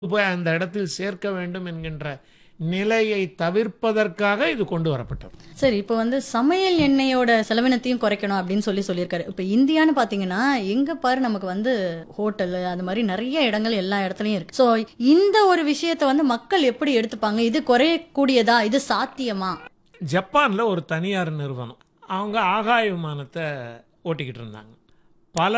போய் அந்த இடத்தில் சேர்க்க வேண்டும் என்கின்ற நிலையை தவிர்ப்பதற்காக இது கொண்டு வரப்பட்டது சரி இப்போ வந்து சமையல் எண்ணெயோட செலவினத்தையும் குறைக்கணும் அப்படின்னு சொல்லி சொல்லியிருக்காரு இப்போ இந்தியான்னு பார்த்தீங்கன்னா எங்க பாரு நமக்கு வந்து ஹோட்டல் அது மாதிரி நிறைய இடங்கள் எல்லா இடத்துலையும் இருக்கு ஸோ இந்த ஒரு விஷயத்தை வந்து மக்கள் எப்படி எடுத்துப்பாங்க இது குறையக்கூடியதா இது சாத்தியமா ஜப்பானில் ஒரு தனியார் நிறுவனம் அவங்க ஆகாய விமானத்தை ஓட்டிக்கிட்டு இருந்தாங்க பல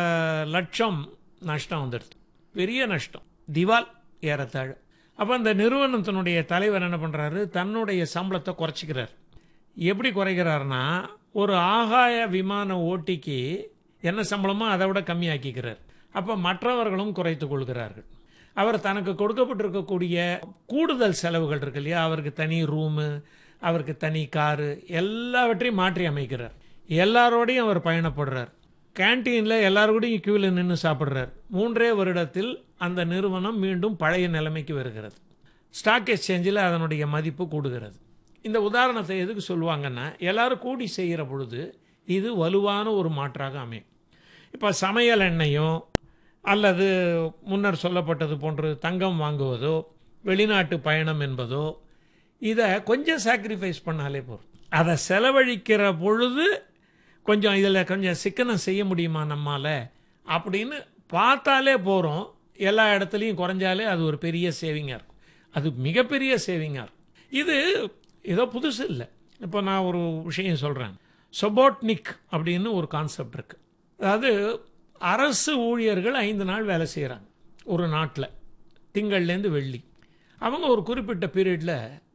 லட்சம் நஷ்டம் வந்துடுது பெரிய நஷ்டம் திவால் ஏறத்தாழ அப்போ அந்த நிறுவனத்தினுடைய தலைவர் என்ன பண்ணுறாரு தன்னுடைய சம்பளத்தை குறைச்சிக்கிறார் எப்படி குறைக்கிறாருன்னா ஒரு ஆகாய விமான ஓட்டிக்கு என்ன சம்பளமோ அதை விட கம்மியாக்கிக்கிறார் அப்போ மற்றவர்களும் குறைத்து கொள்கிறார்கள் அவர் தனக்கு கொடுக்கப்பட்டிருக்கக்கூடிய கூடுதல் செலவுகள் இருக்கு இல்லையா அவருக்கு தனி ரூமு அவருக்கு தனி காரு எல்லாவற்றையும் மாற்றி அமைக்கிறார் எல்லாரோடையும் அவர் பயணப்படுறார் கேன்டீனில் எல்லாரோடையும் கியூவில் நின்று சாப்பிட்றார் மூன்றே வருடத்தில் அந்த நிறுவனம் மீண்டும் பழைய நிலைமைக்கு வருகிறது ஸ்டாக் எக்ஸ்சேஞ்சில் அதனுடைய மதிப்பு கூடுகிறது இந்த உதாரணத்தை எதுக்கு சொல்லுவாங்கன்னா எல்லாரும் கூடி செய்கிற பொழுது இது வலுவான ஒரு மாற்றாக அமையும் இப்போ சமையல் எண்ணெயோ அல்லது முன்னர் சொல்லப்பட்டது போன்று தங்கம் வாங்குவதோ வெளிநாட்டு பயணம் என்பதோ இதை கொஞ்சம் சாக்ரிஃபைஸ் பண்ணாலே போதும் அதை செலவழிக்கிற பொழுது கொஞ்சம் இதில் கொஞ்சம் சிக்கனம் செய்ய முடியுமா நம்மால் அப்படின்னு பார்த்தாலே போகிறோம் எல்லா இடத்துலையும் குறைஞ்சாலே அது ஒரு பெரிய சேவிங்காக இருக்கும் அது மிகப்பெரிய சேவிங்காக இருக்கும் இது ஏதோ புதுசு இல்லை இப்போ நான் ஒரு விஷயம் சொல்கிறேன் சொபோட்னிக் அப்படின்னு ஒரு கான்செப்ட் இருக்குது அதாவது அரசு ஊழியர்கள் ஐந்து நாள் வேலை செய்கிறாங்க ஒரு நாட்டில் திங்கள்லேருந்து வெள்ளி அவங்க ஒரு குறிப்பிட்ட பீரியடில்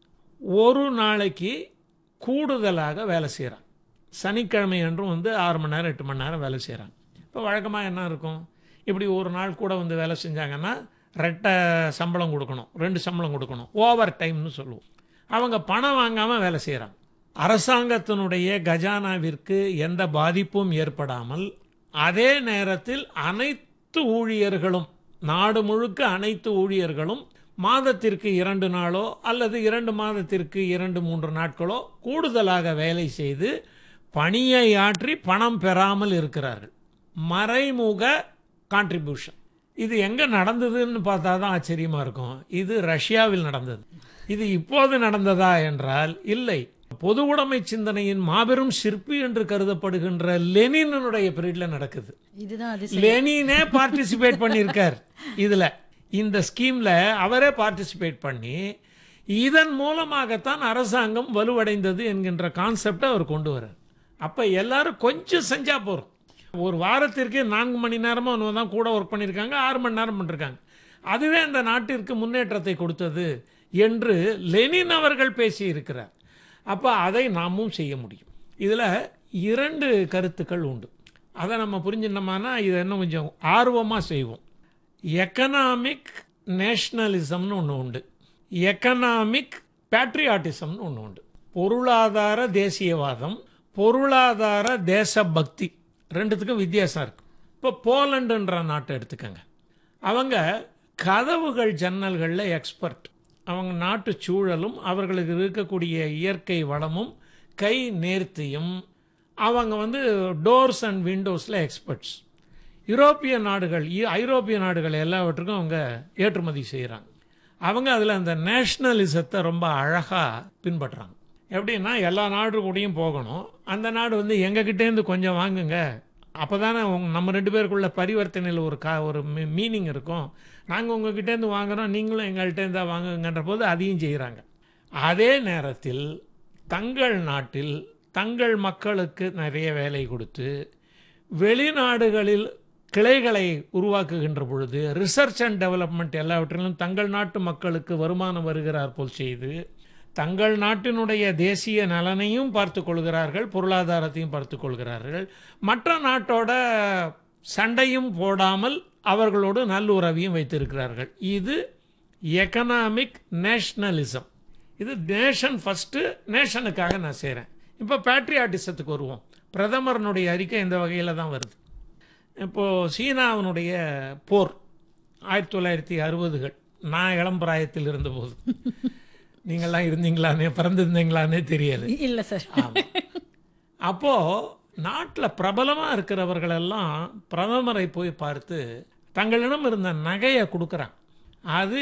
ஒரு நாளைக்கு கூடுதலாக வேலை செய்கிறாங்க சனிக்கிழமை அன்றும் வந்து ஆறு மணி நேரம் எட்டு மணி நேரம் வேலை செய்கிறாங்க இப்போ வழக்கமாக என்ன இருக்கும் இப்படி ஒரு நாள் கூட வந்து வேலை செஞ்சாங்கன்னா ரெட்டை சம்பளம் கொடுக்கணும் ரெண்டு சம்பளம் கொடுக்கணும் ஓவர் டைம்னு சொல்லுவோம் அவங்க பணம் வாங்காமல் வேலை செய்கிறாங்க அரசாங்கத்தினுடைய கஜானாவிற்கு எந்த பாதிப்பும் ஏற்படாமல் அதே நேரத்தில் அனைத்து ஊழியர்களும் நாடு முழுக்க அனைத்து ஊழியர்களும் மாதத்திற்கு இரண்டு நாளோ அல்லது இரண்டு மாதத்திற்கு இரண்டு மூன்று நாட்களோ கூடுதலாக வேலை செய்து பணியை ஆற்றி பணம் பெறாமல் இருக்கிறார்கள் மறைமுக கான்ட்ரிபியூஷன் இது எங்க நடந்ததுன்னு பார்த்தா தான் ஆச்சரியமா இருக்கும் இது ரஷ்யாவில் நடந்தது இது இப்போது நடந்ததா என்றால் இல்லை பொது உடைமை சிந்தனையின் மாபெரும் சிற்பி என்று கருதப்படுகின்ற லெனினுடைய பீரியட்ல நடக்குது இதுதான் அது லெனினே பார்ட்டிசிபேட் பண்ணியிருக்கார் இதுல இந்த ஸ்கீம்ல அவரே பார்ட்டிசிபேட் பண்ணி இதன் மூலமாகத்தான் அரசாங்கம் வலுவடைந்தது என்கின்ற கான்செப்டை அவர் கொண்டு வர்றார் அப்ப எல்லாரும் கொஞ்சம் செஞ்சா போறோம் ஒரு வாரத்திற்கு நான்கு மணி நேரமா ஒன்று தான் கூட ஒர்க் பண்ணியிருக்காங்க ஆறு மணி நேரம் பண்ணிருக்காங்க அதுவே அந்த நாட்டிற்கு முன்னேற்றத்தை கொடுத்தது என்று லெனின் அவர்கள் பேசி இருக்கிறார் அப்ப அதை நாமும் செய்ய முடியும் இதுல இரண்டு கருத்துக்கள் உண்டு அதை நம்ம புரிஞ்சினோம்னா இதை இன்னும் கொஞ்சம் ஆர்வமாக செய்வோம் எக்கனாமிக் நேஷ்னலிசம்னு ஒன்று உண்டு எக்கனாமிக் பேட்ரியாட்டிசம்னு ஒன்று உண்டு பொருளாதார தேசியவாதம் பொருளாதார தேசபக்தி ரெண்டுத்துக்கும் வித்தியாசம் இருக்கு இப்போ போலண்டுன்ற நாட்டை எடுத்துக்கோங்க அவங்க கதவுகள் ஜன்னல்களில் எக்ஸ்பர்ட் அவங்க நாட்டு சூழலும் அவர்களுக்கு இருக்கக்கூடிய இயற்கை வளமும் கை நேர்த்தியும் அவங்க வந்து டோர்ஸ் அண்ட் விண்டோஸில் எக்ஸ்பர்ட்ஸ் யூரோப்பிய நாடுகள் இ- ஐரோப்பிய நாடுகள் எல்லாவற்றுக்கும் அவங்க ஏற்றுமதி செய்கிறாங்க அவங்க அதில் அந்த நேஷ்னலிசத்தை ரொம்ப அழகாக பின்பற்றுறாங்க எப்படின்னா எல்லா நாடு கூடயும் போகணும் அந்த நாடு வந்து எங்ககிட்டேருந்து கொஞ்சம் வாங்குங்க அப்போ தானே நம்ம ரெண்டு பேருக்குள்ள பரிவர்த்தனையில் ஒரு கா ஒரு மீனிங் இருக்கும் நாங்கள் உங்ககிட்டேருந்து வாங்குறோம் நீங்களும் எங்கள்கிட்டேருந்து தான் வாங்குங்கன்ற போது அதையும் செய்கிறாங்க அதே நேரத்தில் தங்கள் நாட்டில் தங்கள் மக்களுக்கு நிறைய வேலை கொடுத்து வெளிநாடுகளில் கிளைகளை உருவாக்குகின்ற பொழுது ரிசர்ச் அண்ட் டெவலப்மெண்ட் எல்லாவற்றிலும் தங்கள் நாட்டு மக்களுக்கு வருமானம் வருகிறார் போல் செய்து தங்கள் நாட்டினுடைய தேசிய நலனையும் பார்த்து கொள்கிறார்கள் பொருளாதாரத்தையும் பார்த்து கொள்கிறார்கள் மற்ற நாட்டோட சண்டையும் போடாமல் அவர்களோடு நல்லுறவையும் வைத்திருக்கிறார்கள் இது எக்கனாமிக் நேஷ்னலிசம் இது நேஷன் ஃபஸ்ட்டு நேஷனுக்காக நான் செய்கிறேன் இப்போ பேட்ரியாட்டிசத்துக்கு வருவோம் பிரதமரனுடைய அறிக்கை இந்த வகையில் தான் வருது இப்போது சீனாவினுடைய போர் ஆயிரத்தி தொள்ளாயிரத்தி அறுபதுகள் நான் இளம் பிராயத்தில் இருந்தபோது நீங்கள்லாம் இருந்தீங்களானே பிறந்திருந்தீங்களானே தெரியல இல்ல சார் அப்போ நாட்டில் பிரபலமாக இருக்கிறவர்களெல்லாம் பிரதமரை போய் பார்த்து தங்களிடம் இருந்த நகையை கொடுக்குறாங்க அது